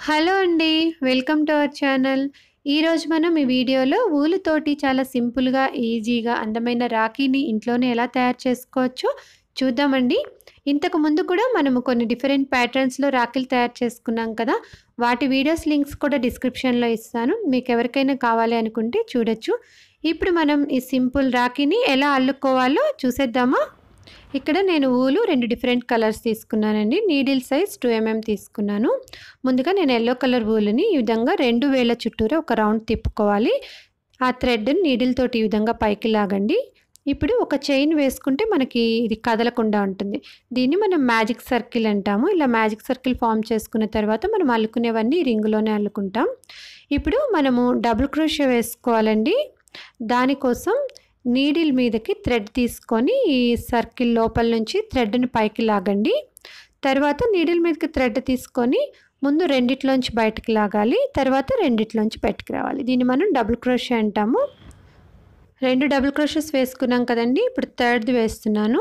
Hello అండి. Welcome to our channel. ఈరోజు మనం ఈ వీడియోలో ఊలుతోటి చాలా సింపుల్‌గా, ఈజీగా అందమైన రాఖీని ఇంట్లోనే ఎలా తయారు చేసుకోవచ్చో చూద్దామండి. ఇంతకు ముందు కూడా మనము కొన్ని డిఫరెంట్ ప్యాటర్న్స్‌లో రాఖీలు తయారు చేసుకున్నాం కదా! వాటి వీడియోస్ లింక్స్ కూడా డిస్క్రిప్షన్‌లో ఇస్తాను. మీకెవరికైనా కావాలి అనుకుంటే చూడొచ్చు. ఇప్పుడు మనం ఈ సింపుల్ రాఖీని ఎలా అల్లుకోవాలో చూసేద్దామా? ఇక్కడ నేను ఊలు 2 డిఫరెంట్ కలర్స్ తీసుకున్నానండి. నీడిల్ సైజ్ 2 ఎంఎం తీసుకున్నాను. ముందుగా నేను యెల్లో కలర్ ఊలుని ఈ విధంగా 2 వేళ్ళ చుట్టూరా ఒక రౌండ్ తిప్పుకోవాలి. ఆ థ్రెడ్‌ని నీడిల్ తోటి ఈ విధంగా పైకి లాగండి. ఇప్పుడు ఒక చైన్ వేసుకుంటే మనకి ఇది కదలకుండా ఉంటుంది. దీన్ని మనం మ్యాజిక్ సర్కిల్ అంటాము. ఇలా మ్యాజిక్ సర్కిల్ ఫార్మ్ చేసుకున్న తర్వాత మనం అల్లుకునేవన్నీ రింగ్‌లోనే అల్లుకుంటాం. ఇప్పుడు మనము డబుల్ క్రోషే వేసుకోవాలండి. దానికోసం నీడిల్ మీదకి థ్రెడ్ తీసుకొని ఈ సర్కిల్ లోపల నుంచి థ్రెడ్‌ని పైకి లాగండి. తర్వాత నీడిల్ మీదకి థ్రెడ్ తీసుకొని ముందు రెండిట్లోంచి బయటకి లాగాలి. తర్వాత రెండిట్లోంచి బయటకి రావాలి. దీన్ని మనం డబుల్ క్రోషే అంటాము. 2 డబుల్ క్రోషెస్ వేసుకున్నాం కదండీ! ఇప్పుడు థర్డ్‌ది వేస్తున్నాను.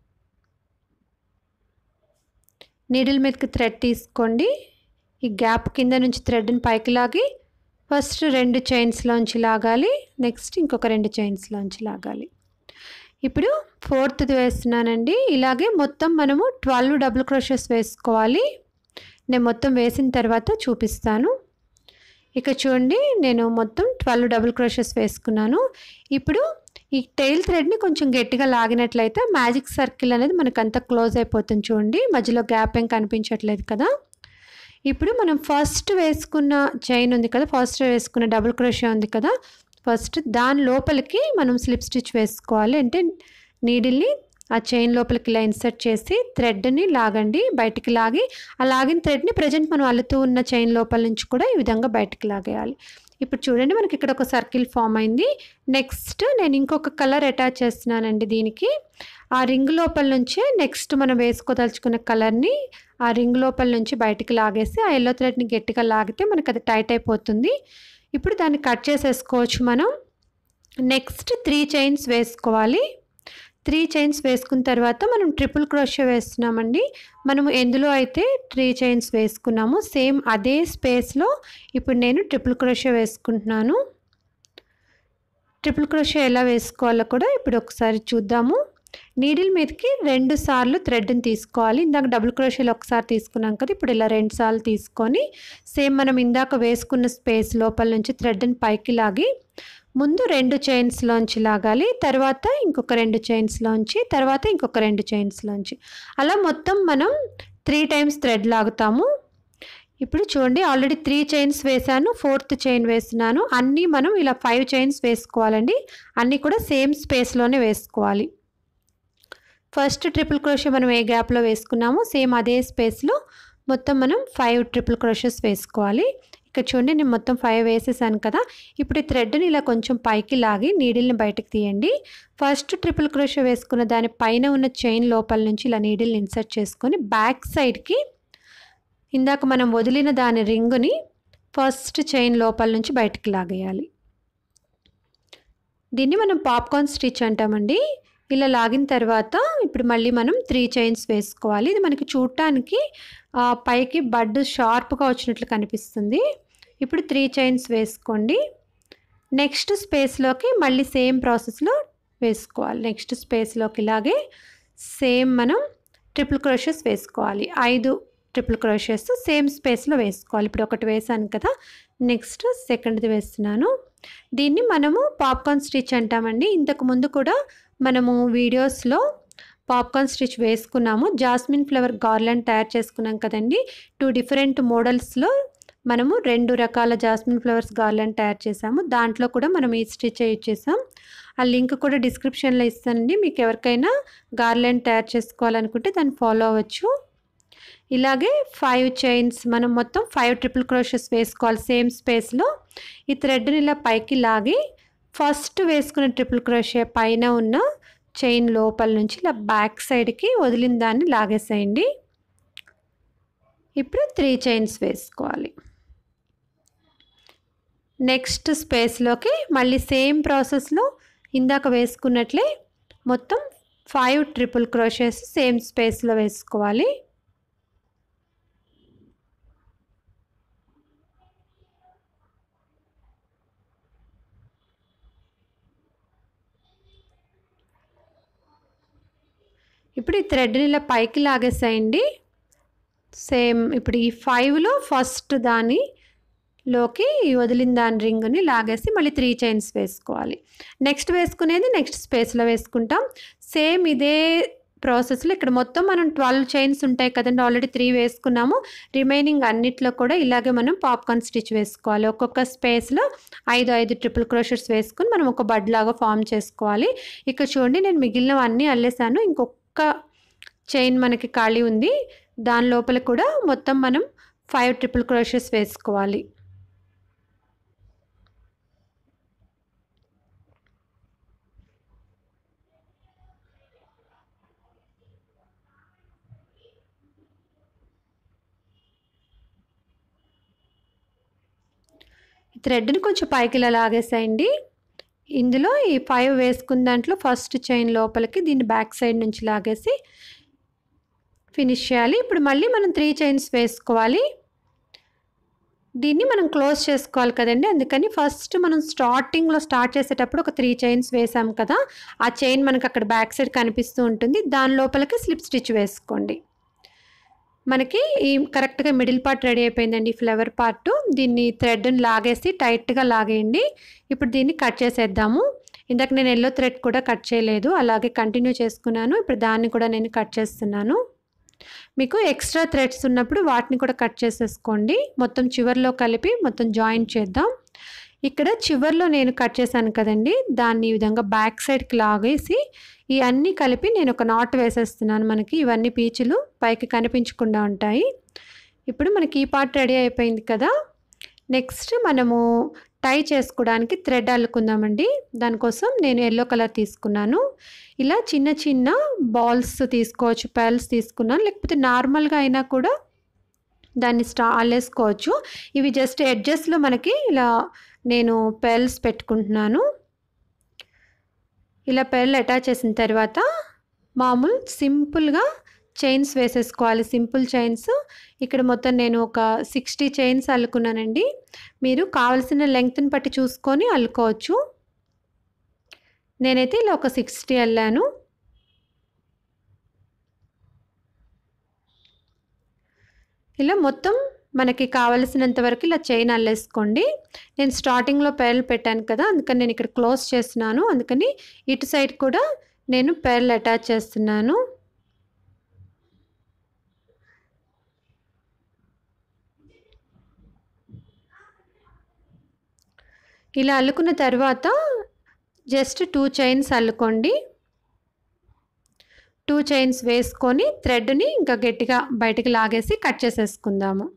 నీడిల్ మీదకి థ్రెడ్ తీసుకోండి. ఈ గ్యాప్ కింద నుంచి థ్రెడ్‌ని పైకి లాగి ఫస్ట్ 2 చైన్స్‌లోంచి లాగాలి. నెక్స్ట్ ఇంకొక 2 చైన్స్‌లోంచి లాగాలి. ఇప్పుడు ఫోర్త్‌ది వేస్తున్నానండి. ఇలాగే మొత్తం మనము 12 డబుల్ క్రోషెస్ వేసుకోవాలి. నేను మొత్తం వేసిన తర్వాత చూపిస్తాను. ఇక చూడండి నేను మొత్తం 12 డబుల్ క్రోషెస్ వేసుకున్నాను. ఇప్పుడు ఈ టెయిల్ థ్రెడ్‌ని కొంచెం గట్టిగా లాగినట్లయితే మ్యాజిక్ సర్కిల్ అనేది మనకంతా క్లోజ్ అయిపోతుంది చూడండి. మధ్యలో గ్యాప్ ఏం కనిపించట్లేదు కదా! ఇప్పుడు మనం ఫస్ట్ వేసుకున్న చైన్ ఉంది కదా! ఫస్ట్ వేసుకున్న డబుల్ క్రోషే ఉంది కదా! ఫస్ట్ దాని లోపలికి మనం స్లిప్ స్టిచ్ వేసుకోవాలి. అంటే నీడిల్‌ని ఆ చైన్ లోపలికి ఇలా ఇన్సర్ట్ చేసి థ్రెడ్‌ని లాగండి. బయటికి లాగి ఆ లాగిన థ్రెడ్‌ని ప్రెజెంట్ మనం అల్లుతూ ఉన్న చైన్ లోపల నుంచి కూడా ఈ విధంగా బయటికి లాగేయాలి. ఇప్పుడు చూడండి మనకి ఇక్కడ ఒక సర్కిల్ ఫార్మ్ అయింది. నెక్స్ట్ నేను ఇంకొక కలర్ అటాచ్ చేస్తున్నానండి దీనికి. ఆ రింగ్ లోపల నుంచే నెక్స్ట్ మనం వేసుకోదలుచుకున్న కలర్‌ని ఆ రింగ్ లోపల నుంచి బయటికి లాగేసి ఆ యెల్లో థ్రెడ్‌ని గట్టిగా లాగితే మనకి అది టైట్ అయిపోతుంది. ఇప్పుడు దాన్ని కట్ చేసేసుకోవచ్చు మనం. నెక్స్ట్ 3 చైన్స్ వేసుకోవాలి. 3 చైన్స్ వేసుకున్న తర్వాత మనం ట్రిపుల్ క్రోషే వేస్తున్నామండి. మనము ఎందులో అయితే 3 చైన్స్ వేసుకున్నామో సేమ్ అదే స్పేస్‌లో ఇప్పుడు నేను ట్రిపుల్ క్రోషే వేసుకుంటున్నాను. ట్రిపుల్ క్రోషే ఎలా వేసుకోవాలో కూడా ఇప్పుడు ఒకసారి చూద్దాము. నీడిల్ మీదకి 2 సార్లు థ్రెడ్‌ని తీసుకోవాలి. ఇందాక డబుల్ క్రోషేలో ఒకసారి తీసుకున్నాం కదా! ఇప్పుడు ఇలా 2 సార్లు తీసుకొని సేమ్ మనం ఇందాక వేసుకున్న స్పేస్ లోపల నుంచి థ్రెడ్‌ని పైకి లాగి ముందు 2 చైన్స్‌లోంచి లాగాలి. తర్వాత ఇంకొక 2 చైన్స్‌లోంచి తర్వాత ఇంకొక 2 చైన్స్‌లోంచి అలా మొత్తం మనం 3 టైమ్స్ థ్రెడ్ లాగుతాము. ఇప్పుడు చూడండి ఆల్రెడీ 3 చైన్స్ వేశాను. ఫోర్త్ చైన్ వేస్తున్నాను. అన్నీ మనం ఇలా 5 చైన్స్ వేసుకోవాలండి. అన్నీ కూడా సేమ్ స్పేస్‌లోనే వేసుకోవాలి. ఫస్ట్ ట్రిపుల్ క్రోషే మనం ఏ గ్యాప్‌లో వేసుకున్నామో సేమ్ అదే స్పేస్‌లో మొత్తం మనం 5 ట్రిపుల్ క్రోషెస్ వేసుకోవాలి. ఇక్కడ చూడండి నేను మొత్తం 5 వేసేసాను కదా! ఇప్పుడు ఈ థ్రెడ్‌ని ఇలా కొంచెం పైకి లాగి నీడిల్‌ని బయటకి తీయండి. ఫస్ట్ ట్రిపుల్ క్రోషే వేసుకున్న దాని పైన ఉన్న చైన్ లోపల నుంచి ఇలా నీడిల్‌ని ఇన్సర్ట్ చేసుకొని బ్యాక్ సైడ్‌కి ఇందాక మనం వదిలిన దాని రింగ్‌ని ఫస్ట్ చైన్ లోపల నుంచి బయటికి లాగేయాలి. దీన్ని మనం పాప్‌కార్న్ స్టిచ్ అంటామండి. ఇలా లాగిన తర్వాత ఇప్పుడు మళ్ళీ మనం 3 చైన్స్ వేసుకోవాలి. ఇది మనకి చూడటానికి ఆహ్, పైకి బడ్ షార్ప్‌గా వచ్చినట్లు కనిపిస్తుంది. ఇప్పుడు 3 చైన్స్ వేసుకోండి. నెక్స్ట్ స్పేస్‌లోకి మళ్ళీ సేమ్ ప్రాసెస్‌లో వేసుకోవాలి. నెక్స్ట్ స్పేస్‌లోకి ఇలాగే సేమ్ మనం ట్రిపుల్ క్రోషెస్ వేసుకోవాలి. 5 ట్రిపుల్ క్రోషెస్ సేమ్ స్పేస్‌లో వేసుకోవాలి. ఇప్పుడు ఒకటి వేశాను కదా! నెక్స్ట్ సెకండ్‌ది వేస్తున్నాను. దీన్ని మనము పాప్‌కార్న్ స్టిచ్ అంటామండి. ఇంతకు ముందు కూడా మనము వీడియోస్‌లో పాప్‌కార్న్ స్టిచ్ వేసుకున్నాము. జాస్మిన్ ఫ్లవర్ గార్లాండ్ తయారు చేసుకున్నాం కదండీ! 2 డిఫరెంట్ మోడల్స్‌లో మనము 2 రకాల జాస్మిన్ ఫ్లవర్స్ గార్లాండ్ తయారు చేసాము. దాంట్లో కూడా మనం ఈ స్టిచ్చే యూజ్ చేసాం. ఆ లింక్ కూడా డిస్క్రిప్షన్‌లో ఇస్తానండి. మీకు ఎవరికైనా గార్లాండ్ తయారు చేసుకోవాలనుకుంటే దాన్ని ఫాలో అవ్వచ్చు. ఇలాగే 5 చైన్స్ మనం మొత్తం 5 ట్రిపుల్ క్రోషెస్ వేసుకోవాలి సేమ్ స్పేస్‌లో. ఈ థ్రెడ్‌ని ఇలా పైకి లాగి ఫస్ట్ వేసుకున్న ట్రిపుల్ క్రోషే పైన ఉన్న చైన్ లోపల నుంచి ఇలా బ్యాక్ సైడ్‌కి వదిలిన దాన్ని లాగేసేయండి. ఇప్పుడు 3 చైన్స్ వేసుకోవాలి. నెక్స్ట్ స్పేస్‌లోకి మళ్ళీ సేమ్ ప్రాసెస్‌లో ఇందాక వేసుకున్నట్లే మొత్తం 5 ట్రిపుల్ క్రోషెస్ సేమ్ స్పేస్‌లో వేసుకోవాలి. ఇప్పుడు ఈ థ్రెడ్ని ఇలా పైకి లాగేసేయండి సేమ్ ఇప్పుడు ఈ ఫైవ్లో ఫస్ట్ దాని లోకి ఈ వదిలిన దాని రింగ్ని లాగేసి మళ్ళీ త్రీ చైన్స్ వేసుకోవాలి నెక్స్ట్ వేసుకునేది నెక్స్ట్ స్పేస్లో వేసుకుంటాం సేమ్ ఇదే ప్రాసెస్లో ఇక్కడ మొత్తం మనం ట్వెల్వ్ చైన్స్ ఉంటాయి కదండి ఆల్రెడీ త్రీ వేసుకున్నాము రిమైనింగ్ అన్నిట్లో కూడా ఇలాగే మనం పాప్కార్న్ స్టిచ్ వేసుకోవాలి ఒక్కొక్క స్పేస్లో ఐదు ఐదు ట్రిపుల్ క్రోషెట్స్ వేసుకుని మనం ఒక బడ్ లాగా ఫామ్ చేసుకోవాలి ఇక్కడ చూడండి నేను మిగిలినవన్నీ అల్లేసాను ఇంకొక చైన్ మనకి ఖాళీ ఉంది దాని లోపల కూడా మొత్తం మనం ఫైవ్ ట్రిపుల్ క్రోషెస్ వేసుకోవాలి థ్రెడ్ని కొంచెం పైకి ఇలా లాగేసేయండి ఇందులో ఈ ఫైవ్ వేసుకున్న దాంట్లో ఫస్ట్ చైన్ లోపలికి దీన్ని బ్యాక్ సైడ్ నుంచి లాగేసి ఫినిష్ చేయాలి ఇప్పుడు మళ్ళీ మనం త్రీ చైన్స్ వేసుకోవాలి దీన్ని మనం క్లోజ్ చేసుకోవాలి కదండి అందుకని ఫస్ట్ మనం స్టార్టింగ్లో స్టార్ట్ చేసేటప్పుడు ఒక త్రీ చైన్స్ వేసాం కదా ఆ చైన్ మనకు అక్కడ బ్యాక్ సైడ్ కనిపిస్తూ ఉంటుంది దాని లోపలికి స్లిప్ స్టిచ్ వేసుకోండి మనకి ఈ కరెక్ట్గా మిడిల్ పార్ట్ రెడీ అయిపోయిందండి ఈ ఫ్లవర్ పార్ట్ దీన్ని థ్రెడ్ని లాగేసి టైట్గా లాగేయండి ఇప్పుడు దీన్ని కట్ చేసేద్దాము ఇందాక నేను ఎల్లో థ్రెడ్ కూడా కట్ చేయలేదు అలాగే కంటిన్యూ చేసుకున్నాను ఇప్పుడు దాన్ని కూడా నేను కట్ చేస్తున్నాను మీకు ఎక్స్ట్రా థ్రెడ్స్ ఉన్నప్పుడు వాటిని కూడా కట్ చేసేసుకోండి మొత్తం చివర్లో కలిపి మొత్తం జాయింట్ చేద్దాం ఇక్కడ చివర్లో నేను కట్ చేశాను కదండి దాన్ని ఈ విధంగా బ్యాక్ సైడ్కి లాగేసి ఈ అన్నీ కలిపి నేను ఒక నాట్ వేసేస్తున్నాను మనకి ఇవన్నీ పీచులు పైకి కనిపించకుండా ఉంటాయి ఇప్పుడు మనకి ఈ పార్ట్ రెడీ అయిపోయింది కదా నెక్స్ట్ మనము టై చేసుకోవడానికి థ్రెడ్ అల్లుకుందామండి దానికోసం నేను ఎల్లో కలర్ తీసుకున్నాను ఇలా చిన్న చిన్న బాల్స్ తీసుకోవచ్చు పెల్స్ తీసుకున్నాను లేకపోతే నార్మల్గా అయినా కూడా దాన్ని స్టా అల్లేసుకోవచ్చు ఇవి జస్ట్ ఎడ్జెస్లో మనకి ఇలా నేను పెల్స్ పెట్టుకుంటున్నాను ఇలా పెల్ అటాచ్ చేసిన తర్వాత మామూలు సింపుల్గా చైన్స్ వేసేసుకోవాలి సింపుల్ చైన్స్ ఇక్కడ మొత్తం నేను ఒక సిక్స్టీ చైన్స్ అల్లుకున్నానండి మీరు కావలసిన లెంగ్త్ని బట్టి చూసుకొని అల్లుకోవచ్చు నేనైతే ఇలా ఒక సిక్స్టీ అల్లాను ఇలా మొత్తం మనకి కావలసినంత వరకు ఇలా చైన్ అల్లేసుకోండి నేను స్టార్టింగ్లో పేర్లు పెట్టాను కదా అందుకని నేను ఇక్కడ క్లోజ్ చేస్తున్నాను అందుకని ఇటు సైడ్ కూడా నేను పేర్లు అటాచ్ చేస్తున్నాను ఇలా అల్లుకున్న తర్వాత జస్ట్ టూ చైన్స్ అల్లుకోండి టూ చైన్స్ వేసుకొని థ్రెడ్ని ఇంకా గట్టిగా బయటికి లాగేసి కట్ చేసేసుకుందాము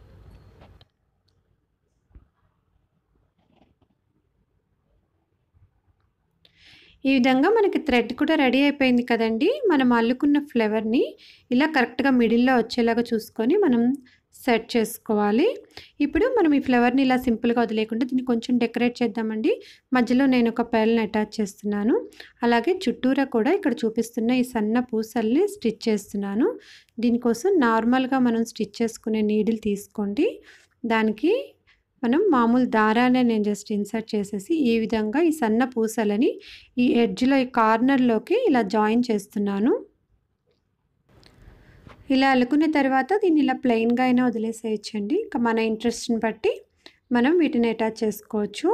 ఈ విధంగా మనకి థ్రెడ్ కూడా రెడీ అయిపోయింది కదండి మనం అల్లుకున్న ఫ్లేవర్ని ఇలా కరెక్ట్గా మిడిల్లో వచ్చేలాగా చూసుకొని మనం సెట్ చేసుకోవాలి ఇప్పుడు మనం ఈ ఫ్లవర్ని ఇలా సింపుల్గా వదిలేకుండా దీన్ని కొంచెం డెకరేట్ చేద్దామండి మధ్యలో నేను ఒక పెరల్ని అటాచ్ చేస్తున్నాను అలాగే చుట్టూరా కూడా ఇక్కడ చూపిస్తున్న ఈ సన్న పూసల్ని స్టిచ్ చేస్తున్నాను దీనికోసం నార్మల్గా మనం స్టిచ్ చేసుకునే నీడిల్ తీసుకోండి దానికి మనం మామూలు దారాన్ని నేను జస్ట్ ఇన్సర్ట్ చేసేసి ఈ విధంగా ఈ సన్న పూసలని ఈ ఎడ్జ్లో ఈ కార్నర్లోకి ఇలా జాయిన్ చేస్తున్నాను ఇలా అల్లుకున్న తర్వాత దీన్ని ఇలా ప్లెయిన్గా అయినా వదిలేసేయచ్చండి ఇంకా మన ఇంట్రెస్ట్ని బట్టి మనం వీటిని అటాచ్ చేసుకోవచ్చు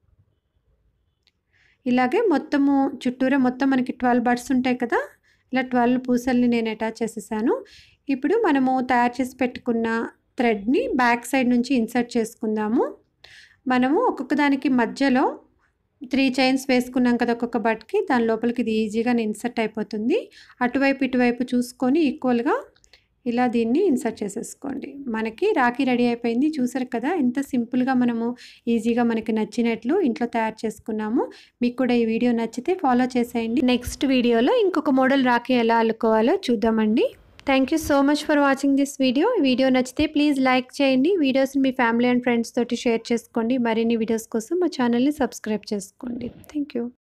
ఇలాగే మొత్తము చుట్టూరా మొత్తం మనకి ట్వెల్వ్ బర్డ్స్ ఉంటాయి కదా ఇలా ట్వెల్వ్ పూసల్ని నేను అటాచ్ చేసేసాను ఇప్పుడు మనము తయారు చేసి పెట్టుకున్న థ్రెడ్ని బ్యాక్ సైడ్ నుంచి ఇన్సర్ట్ చేసుకుందాము మనము ఒక్కొక్క దానికి మధ్యలో త్రీ చైన్స్ వేసుకున్నాం కదా ఒక్కొక్క బట్కి దాని లోపలికి ఇది ఈజీగా ఇన్సర్ట్ అయిపోతుంది అటువైపు ఇటువైపు చూసుకొని ఈక్వల్గా ఇలా దీన్ని ఇన్సర్ట్ చేసేసుకోండి మనకి రాఖీ రెడీ అయిపోయింది చూసారు కదా ఎంత సింపుల్గా మనము ఈజీగా మనకి నచ్చినట్లు ఇంట్లో తయారు చేసుకున్నాము మీకు కూడా ఈ వీడియో నచ్చితే ఫాలో చేసేయండి నెక్స్ట్ వీడియోలో ఇంకొక మోడల్ రాఖీ ఎలా అల్లుకోవాలో చూద్దామండి thank you so much for watching this video video నచ్చితే ప్లీజ్ లైక్ చేయండి వీడియోస్ని మీ ఫ్యామిలీ అండ్ ఫ్రెండ్స్ తోటి షేర్ చేసుకోండి మరిన్ని వీడియోస్ కోసం మా ఛానల్ని సబ్స్క్రైబ్ చేసుకోండి థ్యాంక్ యూ